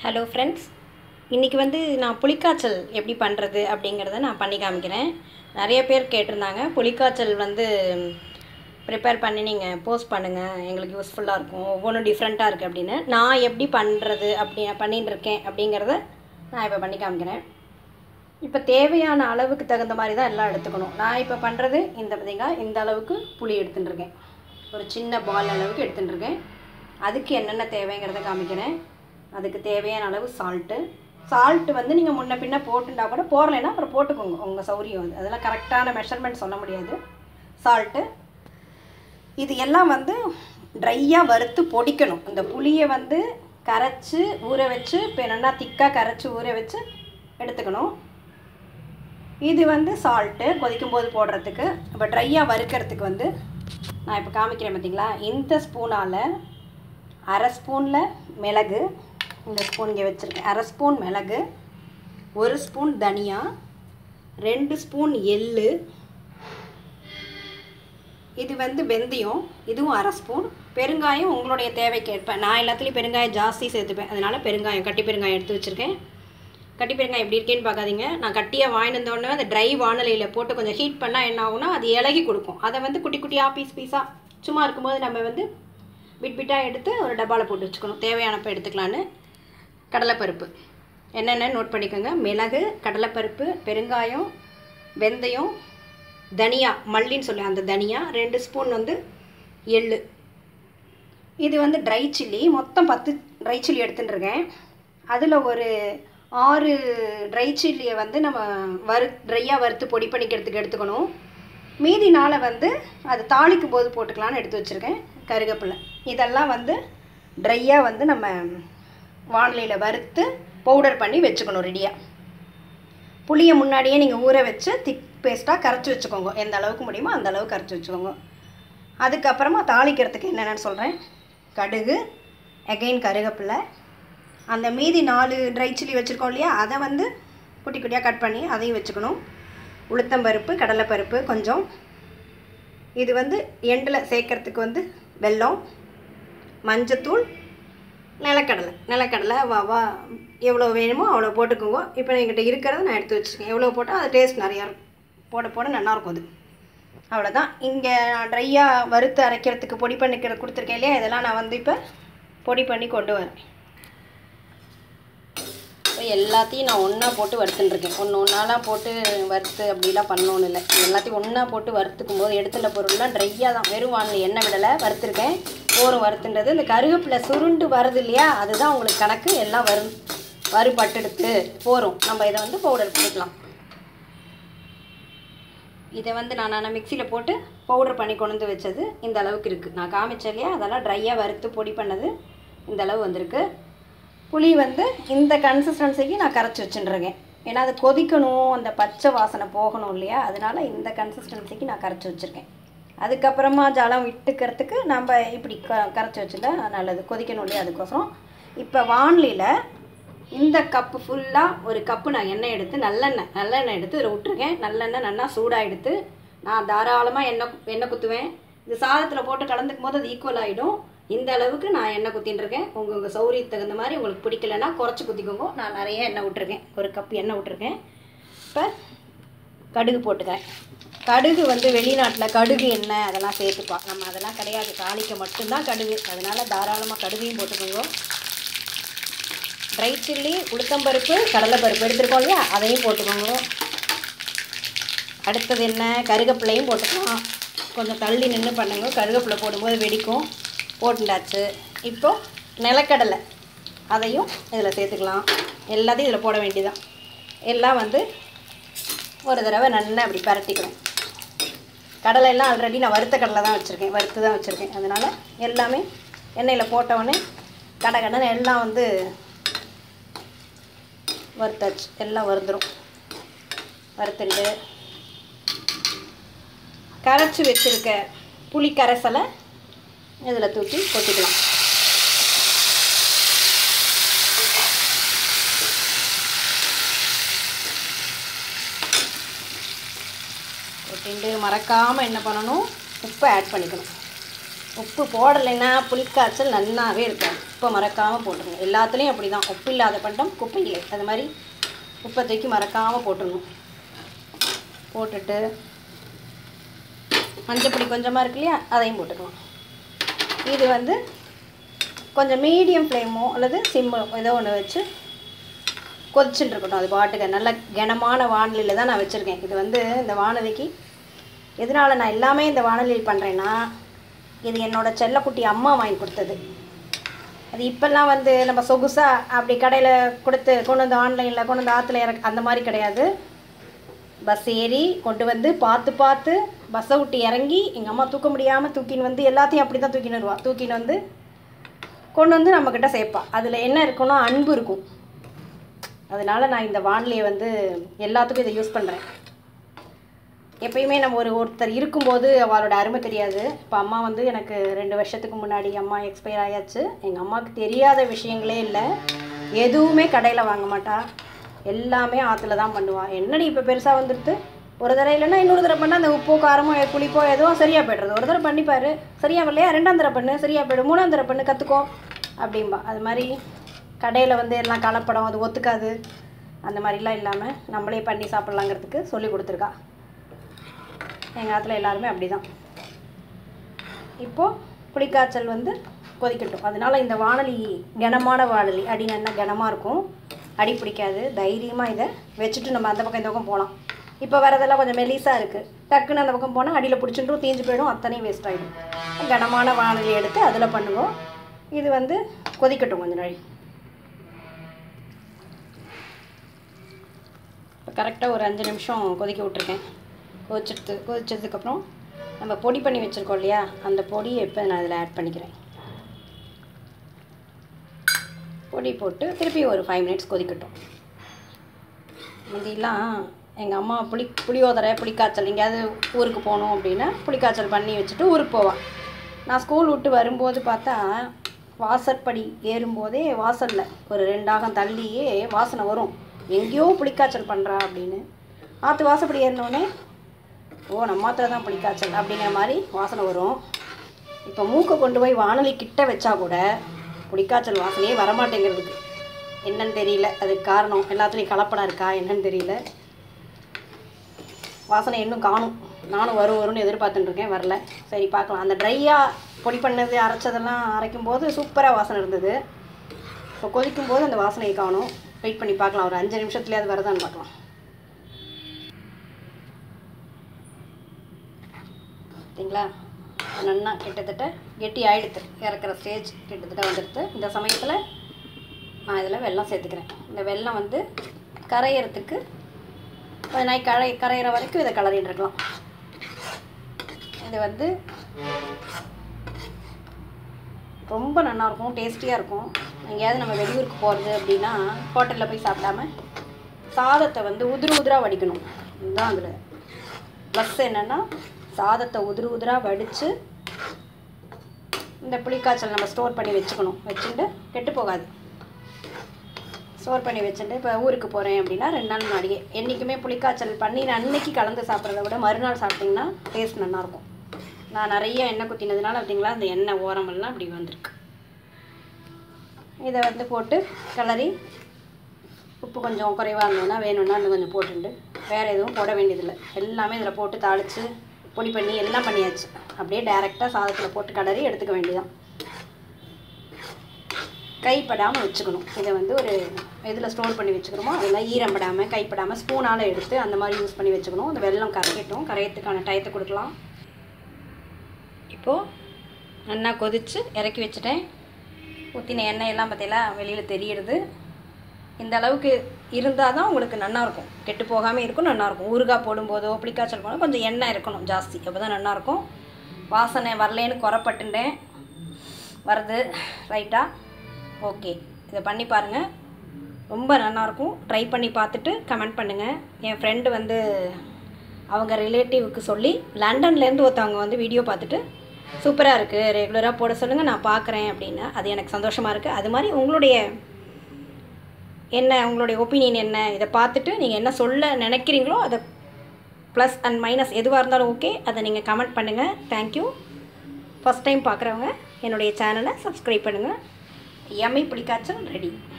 hello friends இன்றைக்கி வந்து நான் புளிக்காய்ச்சல் எப்படி பண்ணுறது அப்படிங்கிறத நான் பண்ணி காமிக்கிறேன் நிறைய பேர் கேட்டிருந்தாங்க புளிக்காய்ச்சல் வந்து ப்ரிப்பேர் பண்ணி நீங்கள் போஸ்ட் பண்ணுங்கள் எங்களுக்கு யூஸ்ஃபுல்லாக இருக்கும் ஒவ்வொன்றும் டிஃப்ரெண்ட்டாக இருக்குது அப்படின்னு நான் எப்படி பண்ணுறது அப்படி பண்ணிட்டு இருக்கேன் அப்படிங்கிறத நான் இப்போ பண்ணி காமிக்கிறேன் இப்போ தேவையான அளவுக்கு தகுந்த மாதிரி தான் எல்லாம் எடுத்துக்கணும் நான் இப்போ பண்ணுறது இந்த பார்த்தீங்களா இந்த அளவுக்கு புளி எடுத்துட்டு இருக்கேன் ஒரு சின்ன பால் அளவுக்கு எடுத்துட்டு இருக்கேன் அதுக்கு என்னென்ன தேவைங்கிறத காமிக்கிறேன் அதுக்கு தேவையான அளவு சால்ட்டு சால்ட்டு வந்து நீங்கள் முன்ன பின்ன போட்டுட்டா கூட போடலைன்னா அப்புறம் போட்டுக்கோங்க உங்கள் சௌரியம் அது அதெல்லாம் கரெக்டான மெஷர்மெண்ட் சொல்ல முடியாது சால்ட்டு இது எல்லாம் வந்து ட்ரையாக வறுத்து பொடிக்கணும் இந்த புளியை வந்து கரைச்சி ஊற வச்சு இப்போ என்னென்னா திக்காக கரைச்சி ஊற வச்சு எடுத்துக்கணும் இது வந்து சால்ட்டு கொதிக்கும் போது போடுறதுக்கு இப்போ ட்ரையாக வறுக்கிறதுக்கு வந்து நான் இப்போ காமிக்கிறேன் பார்த்தீங்களா இந்த ஸ்பூனால் அரை ஸ்பூனில் மிளகு இந்த ஸ்பூன் இங்கே வச்சுருக்கேன் அரை ஸ்பூன் மிளகு ஒரு ஸ்பூன் தனியா ரெண்டு ஸ்பூன் எள்ளு இது வந்து வெந்தயம் இதுவும் அரை ஸ்பூன் பெருங்காயம் உங்களுடைய தேவைக்கு ஏற்ப நான் எல்லாத்துலேயும் பெருங்காயம் ஜாஸ்தி சேர்த்துப்பேன் அதனால் பெருங்காயம் கட்டி பெருங்காயம் எடுத்து வச்சுருக்கேன் கட்டி பெருங்காயம் எப்படி இருக்கேன்னு பார்க்காதீங்க நான் கட்டியாக வாங்கிட்டு வந்தோடனே அந்த ட்ரை வானலியில் போட்டு கொஞ்சம் ஹீட் பண்ணால் என்ன ஆகும்னா அது இலகி கொடுக்கும் அதை வந்து குட்டி குட்டியாக பீஸ் பீஸாக சும்மா இருக்கும்போது நம்ம வந்து பிட் பிட்டாக எடுத்து ஒரு டப்பாவில் போட்டு வச்சுக்கணும் தேவையானப்போ எடுத்துக்கலான்னு கடலைப்பருப்பு என்னென்ன நோட் பண்ணிக்கோங்க மிளகு கடலைப்பருப்பு பெருங்காயம் வெந்தயம் தனியா மல்லின்னு சொல்லி அந்த தனியா ரெண்டு ஸ்பூன் வந்து எள்ளு இது வந்து ட்ரை சில்லி மொத்தம் பத்து ட்ரை சில்லி எடுத்துட்டு இருக்கேன் அதில் ஒரு ஆறு ட்ரை சில்லியை வந்து நம்ம வறு ட்ரையாக வறுத்து பொடி பண்ணிக்கிறதுக்கு எடுத்துக்கணும் மீதி நாளை வந்து அது தாளிக்கும் போது போட்டுக்கலான்னு எடுத்து வச்சுருக்கேன் கருகப்பில்லை இதெல்லாம் வந்து ட்ரையாக வந்து நம்ம வானிலையில் வறுத்து பவுடர் பண்ணி வச்சுக்கணும் ரெடியாக புளியை முன்னாடியே நீங்கள் ஊற வச்சு திக் பேஸ்ட்டாக கரைச்சி வச்சுக்கோங்க எந்த அளவுக்கு முடியுமோ அந்த அளவுக்கு கரைச்சி வச்சுக்கோங்க அதுக்கப்புறமா தாளிக்கிறதுக்கு என்னென்னு சொல்கிறேன் கடுகு எகைன் கருகப்பில்லை அந்த மீதி நாலு ட்ரை சில்லி வச்சுருக்கோம் இல்லையா அதை வந்து குட்டி குட்டியாக கட் பண்ணி அதையும் வச்சுக்கணும் உளுத்தம்பருப்பு கடலைப்பருப்பு கொஞ்சம் இது வந்து எண்டில் சேர்க்கறதுக்கு வந்து வெல்லம் மஞ்சத்தூள் நிலக்கடலை நிலக்கடலை வா வா எவ்வளோ வேணுமோ அவ்வளோ போட்டுக்கோங்க இப்போ என்கிட்ட இருக்கிறத நான் எடுத்து வச்சுருக்கேன் எவ்வளோ போட்டால் அது டேஸ்ட் நிறையா இருக்கும் போட போட நல்லாயிருக்கும் அது அவ்வளோதான் இங்கே நான் ட்ரையாக வறுத்து அரைக்கிறதுக்கு பொடி பண்ணிக்கிற கொடுத்துருக்கேன் இல்லையா இதெல்லாம் நான் வந்து இப்போ பொடி பண்ணி கொண்டு வரேன் இப்போ எல்லாத்தையும் நான் ஒன்றா போட்டு வறுத்துட்டுருக்கேன் ஒன்று ஒன்றாலாம் போட்டு வறுத்து அப்படிலாம் பண்ணணும்னு இல்லை எல்லாத்தையும் ஒன்றா போட்டு வறுத்துக்கும் போது எடுத்துட்ட பொருள்லாம் ட்ரையாக தான் வெறும் வானில் எண்ணெய் விடலை வறுத்துருக்கேன் போரும் வறுத்துன்றது இந்த கருவேப்பிலை சுருண்டு வருது இல்லையா அதுதான் உங்களுக்கு கணக்கு எல்லாம் வரும் வறுபட்டெடுத்து போரும் நம்ம இதை வந்து பவுடர் பண்ணிக்கலாம் இதை வந்து நான் நான் மிக்சியில் போட்டு பவுடர் பண்ணி கொண்டு வந்து வச்சது இந்த அளவுக்கு இருக்குது நான் காமிச்சேன் இல்லையா அதெல்லாம் ட்ரையாக வறுத்து பொடி பண்ணது இந்த அளவு வந்திருக்கு புளி வந்து இந்த கன்சிஸ்டன்சிக்கு நான் கரைச்சி வச்சுட்டுருக்கேன் ஏன்னா அது கொதிக்கணும் அந்த பச்சை வாசனை போகணும் இல்லையா அதனால் இந்த கன்சிஸ்டன்சிக்கு நான் கரைச்சி வச்சுருக்கேன் அதுக்கப்புறமா ஜலம் விட்டுக்கிறதுக்கு நம்ம இப்படி க கரைச்சி வச்சுட்டா நல்லது கொதிக்கணும் இல்லையா அதுக்கோசரம் இப்போ வான்லியில் இந்த கப்பு ஃபுல்லாக ஒரு கப்பு நான் எண்ணெய் எடுத்து நல்லெண்ணெய் நல்லெண்ணெய் எடுத்து இதில் விட்ருக்கேன் நல்லெண்ணெய் நல்லா சூடாக எடுத்து நான் தாராளமாக எண்ணெய் எண்ணெய் குத்துவேன் இது சாதத்தில் போட்டு கலந்துக்கும் போது அது ஈக்குவல் ஆகிடும் இந்த அளவுக்கு நான் எண்ணெய் குத்தின்னு இருக்கேன் உங்கள் உங்கள் சௌரியத்துக்கு தகுந்த மாதிரி உங்களுக்கு பிடிக்கலன்னா குறைச்சி குத்திக்கோங்க நான் நிறைய எண்ணெய் விட்ருக்கேன் ஒரு கப் எண்ணெய் விட்ருக்கேன் இப்போ கடுகு போட்டுக்கிறேன் கடுகு வந்து வெளிநாட்டில் கடுகு எண்ணெய் அதெல்லாம் சேர்த்துப்பா நம்ம அதெல்லாம் கிடையாது தாளிக்க மட்டும்தான் கடுகு அதனால் தாராளமாக கடுகையும் போட்டுக்கோங்க ட்ரை சில்லி உளுத்தம்பருப்பு கடலைப்பருப்பு எடுத்துருக்கோம் இல்லையா அதையும் போட்டுக்கோங்க அடுத்தது என்ன கருகப்பிள்ளையும் போட்டுக்கலாம் கொஞ்சம் தள்ளி நின்று பண்ணுங்க கருவேப்பிலை போடும்போது வெடிக்கும் போட்டுண்டாச்சு இப்போ நிலக்கடலை அதையும் இதில் சேர்த்துக்கலாம் எல்லாத்தையும் இதில் போட வேண்டியதான் எல்லாம் வந்து ஒரு தடவை நல்லா அப்படி பரட்டிக்கணும் கடலை எல்லாம் ஆல்ரெடி நான் வறுத்த கடலை தான் வச்சுருக்கேன் வறுத்து தான் வச்சுருக்கேன் அதனால் எல்லாமே எண்ணெயில் போட்டவுடனே கடை கடனை எல்லாம் வந்து வறுத்தாச்சு எல்லாம் வறுந்துடும் வறுத்துட்டு கரைச்சி வச்சுருக்க புளி கரைசலை இதில் தூக்கி கொட்டிக்கலாம் கொட்டிட்டு மறக்காமல் என்ன பண்ணணும் உப்பை ஆட் பண்ணிக்கணும் உப்பு போடலைன்னா புளிக்காய்ச்சல் நன்னாவே இருக்கும் உப்பை மறக்காமல் போட்டுருங்க எல்லாத்துலேயும் அப்படி தான் உப்பு இல்லாத பண்டம் குப்பை இல்லை அது மாதிரி உப்பை தூக்கி மறக்காமல் போட்டுடணும் போட்டுட்டு மஞ்சப்பொடி கொஞ்சமாக இருக்கு இல்லையா அதையும் போட்டுக்கலாம் இது வந்து கொஞ்சம் மீடியம் ஃப்ளேமோ அல்லது சிம்மோ ஏதோ ஒன்று வச்சு கொதிச்சுட்டு இருக்கட்டும் அது பாட்டுக்கு நல்ல கனமான வானலியில் தான் நான் வச்சுருக்கேன் இது வந்து இந்த வானலிக்கு எதனால் நான் எல்லாமே இந்த வானலியில் பண்ணுறேன்னா இது என்னோடய செல்லக்குட்டி அம்மா வாங்கி கொடுத்தது அது இப்போல்லாம் வந்து நம்ம சொகுசாக அப்படி கடையில் கொடுத்து கொண்டு வந்து ஆன்லைனில் கொண்டு வந்து ஆற்றுல இறக்க அந்த மாதிரி கிடையாது பஸ் ஏறி கொண்டு வந்து பார்த்து பார்த்து பஸ்ஸை விட்டு இறங்கி எங்கள் அம்மா தூக்க முடியாமல் தூக்கின்னு வந்து எல்லாத்தையும் அப்படி தான் தூக்கின்னு வருவா தூக்கின்னு வந்து கொண்டு வந்து நம்மக்கிட்ட சேர்ப்பா அதில் என்ன இருக்குன்னா அன்பு இருக்கும் அதனால நான் இந்த வானிலையை வந்து எல்லாத்துக்கும் இதை யூஸ் பண்ணுறேன் எப்பயுமே நம்ம ஒரு ஒருத்தர் இருக்கும்போது அவளோட அருமை தெரியாது இப்போ அம்மா வந்து எனக்கு ரெண்டு வருஷத்துக்கு முன்னாடி அம்மா எக்ஸ்பயர் ஆயாச்சு எங்கள் அம்மாவுக்கு தெரியாத விஷயங்களே இல்லை எதுவுமே கடையில் வாங்க மாட்டா எல்லாமே ஆற்றுல தான் பண்ணுவா என்னடி இப்போ பெருசாக வந்துடுது ஒரு தடவை இல்லைன்னா இன்னொரு தடவை பண்ணால் அந்த உப்போ காரமோ புளிப்போ எதுவும் சரியாக போய்டுறது ஒரு தடவை பண்ணிப்பாரு சரியா வரலையா ரெண்டாம் தடவை பண்ணு சரியாக போய்டும் மூணாம் தடவை பண்ணு கற்றுக்கோ அப்படிம்பா அது மாதிரி கடையில் வந்து எல்லாம் கலப்படம் அது ஒத்துக்காது அந்த மாதிரிலாம் இல்லாமல் நம்மளே பண்ணி சாப்பிட்லாங்கிறதுக்கு சொல்லி கொடுத்துருக்கா எங்கள் ஆற்றுல எல்லாருமே அப்படி தான் இப்போது புளிக்காய்ச்சல் வந்து கொதிக்கட்டும் அதனால இந்த வானொலி கனமான வானொலி அடி நல்லா கனமாக இருக்கும் அடி பிடிக்காது தைரியமாக இதை வச்சுட்டு நம்ம அந்த பக்கம் இந்த பக்கம் போகலாம் இப்போ வரதெல்லாம் கொஞ்சம் மெலிசாக இருக்குது டக்குன்னு அந்த பக்கம் போனால் அடியில் பிடிச்சிட்டும் தீஞ்சு போயிடும் அத்தனையும் வேஸ்ட் ஆகிடும் கனமான வானொலி எடுத்து அதில் பண்ணுவோம் இது வந்து கொதிக்கட்டும் கொஞ்ச நாள் இப்போ கரெக்டாக ஒரு அஞ்சு நிமிஷம் கொதிக்க விட்ருக்கேன் கொதிச்சிட்டு கொதிச்சதுக்கப்புறம் நம்ம பொடி பண்ணி வச்சுருக்கோம் இல்லையா அந்த பொடியை இப்போ நான் இதில் ஆட் பண்ணிக்கிறேன் பொடி போட்டு திருப்பி ஒரு ஃபைவ் மினிட்ஸ் கொதிக்கட்டும் முந்திலாம் எங்கள் அம்மா புளி புளியோதரை புளிக்காய்ச்சல் எங்கேயாவது ஊருக்கு போகணும் அப்படின்னா புளிக்காய்ச்சல் பண்ணி வச்சுட்டு ஊருக்கு போவாள் நான் ஸ்கூல் விட்டு வரும்போது பார்த்தா வாசற்படி ஏறும்போதே வாசலில் ஒரு ரெண்டாகம் தள்ளியே வாசனை வரும் எங்கேயோ புளிக்காய்ச்சல் பண்ணுறா அப்படின்னு ஆற்று வாசப்படி ஏறினோடனே ஓ நம்ம ஆற்றுல தான் புளிக்காய்ச்சல் அப்படிங்கிற மாதிரி வாசனை வரும் இப்போ மூக்கை கொண்டு போய் வானொலி கிட்ட வச்சா கூட புளிக்காய்ச்சல் வாசனையே வரமாட்டேங்கிறதுக்கு என்னன்னு தெரியல அதுக்கு காரணம் எல்லாத்துலேயும் கலப்படம் இருக்கா என்னன்னு தெரியல வாசனை இன்னும் காணும் நானும் வரும் வரும்னு எதிர்பார்த்துட்டு இருக்கேன் வரல சரி பார்க்கலாம் அந்த ட்ரையாக பொடி பண்ணது அரைச்சதெல்லாம் அரைக்கும் போது சூப்பராக வாசனை இருந்தது இப்போ கொதிக்கும் போது அந்த வாசனையை காணும் வெயிட் பண்ணி பார்க்கலாம் ஒரு அஞ்சு நிமிஷத்துலேயே அது வருதான்னு பார்க்கலாம் பார்த்தீங்களா நன்னா கிட்டத்தட்ட கெட்டி ஆயிடுத்து இறக்குற ஸ்டேஜ் கிட்டத்தட்ட வந்துடுது இந்த சமயத்தில் நான் இதில் வெல்லம் சேர்த்துக்கிறேன் இந்த வெல்லம் வந்து கரையிறதுக்கு கொஞ்ச நாள் கரை கரையிற வரைக்கும் இதை கலரிட்டு இருக்கலாம் இது வந்து ரொம்ப நல்லாயிருக்கும் டேஸ்டியாக இருக்கும் எங்கேயாவது நம்ம வெளியூருக்கு போகிறது அப்படின்னா ஹோட்டலில் போய் சாப்பிடாம சாதத்தை வந்து உதிரு உதிராக வடிக்கணும் இதுதான் அதில் ப்ளஸ் என்னென்னா சாதத்தை உதிரு உதிராக வடித்து இந்த புளிக்காய்ச்சல் நம்ம ஸ்டோர் பண்ணி வச்சுக்கணும் வச்சுட்டு கெட்டு போகாது ஸ்டோர் பண்ணி வச்சுட்டு இப்போ ஊருக்கு போகிறேன் அப்படின்னா ரெண்டு நாள் முன்னாடியே என்றைக்குமே புளிக்காய்ச்சல் பண்ணி அன்னைக்கு கலந்து சாப்பிட்றத விட மறுநாள் சாப்பிட்டிங்கன்னா டேஸ்ட் நல்லாயிருக்கும் நான் நிறைய எண்ணெய் குத்தினதுனால அப்படிங்களா அந்த எண்ணெய் ஓரமெல்லாம் அப்படி வந்திருக்கு இதை வந்து போட்டு கிளறி உப்பு கொஞ்சம் குறைவாக இருந்ததுன்னா வேணும்னா இன்னும் கொஞ்சம் போட்டுண்டு வேறு எதுவும் போட வேண்டியதில்லை எல்லாமே இதில் போட்டு தாளித்து பொடி பண்ணி எல்லாம் பண்ணியாச்சு அப்படியே டேரெக்டாக சாதத்தில் போட்டு கிளறி எடுத்துக்க வேண்டியதான் கைப்படாமல் வச்சுக்கணும் இதை வந்து ஒரு இதில் ஸ்டோர் பண்ணி வச்சுக்கிறோமோ அதெல்லாம் ஈரம்படாமல் கைப்படாமல் ஸ்பூனால் எடுத்து அந்த மாதிரி யூஸ் பண்ணி வச்சுக்கணும் அந்த வெல்லம் கரைக்கட்டும் கரையத்துக்கான டயத்தை கொடுக்கலாம் இப்போது நல்லா கொதித்து இறக்கி வச்சுட்டேன் ஊற்றின எண்ணெய் எல்லாம் பார்த்தீங்களா வெளியில் தெரியிறது இந்த அளவுக்கு இருந்தால் தான் உங்களுக்கு நல்லாயிருக்கும் கெட்டு போகாமல் இருக்கும் நல்லாயிருக்கும் ஊறுகாய் போடும்போதோ புளிக்காய்ச்சல் போனால் கொஞ்சம் எண்ணெய் இருக்கணும் ஜாஸ்தி அப்போ தான் நல்லாயிருக்கும் வாசனை வரலேன்னு குறப்பட்டுட்டேன் வருது ரைட்டாக ஓகே இதை பண்ணி பாருங்கள் ரொம்ப நல்லாயிருக்கும் ட்ரை பண்ணி பார்த்துட்டு கமெண்ட் பண்ணுங்கள் என் ஃப்ரெண்டு வந்து அவங்க ரிலேட்டிவ்க்கு சொல்லி லண்டன்லேருந்து ஒருத்தவங்க வந்து வீடியோ பார்த்துட்டு சூப்பராக இருக்குது ரெகுலராக போட சொல்லுங்கள் நான் பார்க்குறேன் அப்படின்னு அது எனக்கு சந்தோஷமாக இருக்குது அது மாதிரி உங்களுடைய என்ன உங்களுடைய ஒப்பீனியன் என்ன இதை பார்த்துட்டு நீங்கள் என்ன சொல்ல நினைக்கிறீங்களோ அதை ப்ளஸ் அண்ட் மைனஸ் எதுவாக இருந்தாலும் ஓகே அதை நீங்கள் கமெண்ட் பண்ணுங்கள் தேங்க்யூ ஃபஸ்ட் டைம் பார்க்குறவங்க என்னுடைய சேனலை சப்ஸ்கிரைப் பண்ணுங்கள் எம்ஐ புளிக்காய்ச்சல் ரெடி